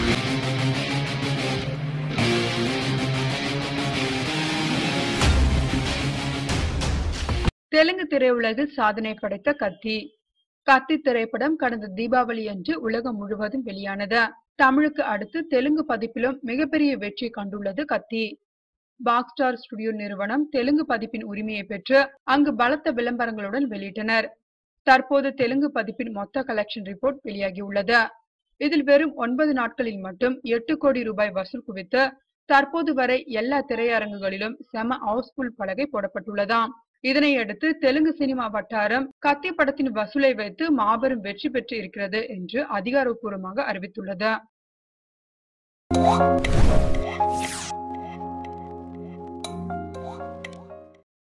தெலுங்கு திரையுலகில் சாதனை படைத்த கத்தி கத்தி திரைப்படம் கடந்த தீபாவளி அன்று உலகம் முழுவதும் வெளியானது தமிழுக்கு அடுத்து தெலுங்கு பதிப்பிலும் மிகப்பெரிய வெற்றி கண்டுள்ளது கத்தி பாக்ஸ் ஸ்டார் ஸ்டுடியோ நிறுவனம் தெலுங்கு பதிப்பின் உரிமையை பெற்று அங்கு பலத்த விளம்பரங்களுடன் வெளியிட்டனர் தற்போது தெலுங்கு பதிப்பின் மொத்த கலெக்ஷன் ரிப்போர்ட் வெளியாகியுள்ளது இதில் வெறும் ஒன்பது நாட்களில் மட்டும் எட்டு கோடி ரூபாய் வசூல் குவித்து தற்போது வரை எல்லா திரையரங்குகளிலும் செம ஹவுஸ்ஃபுல் பலகை போடப்பட்டுள்ளதாம் இதனையடுத்து தெலுங்கு சினிமா வட்டாரம் கத்தி படத்தின் வசூலை வைத்து மாபெரும் வெற்றி பெற்று இருக்கிறது என்று அதிகாரப்பூர்வமாக அறிவித்துள்ளது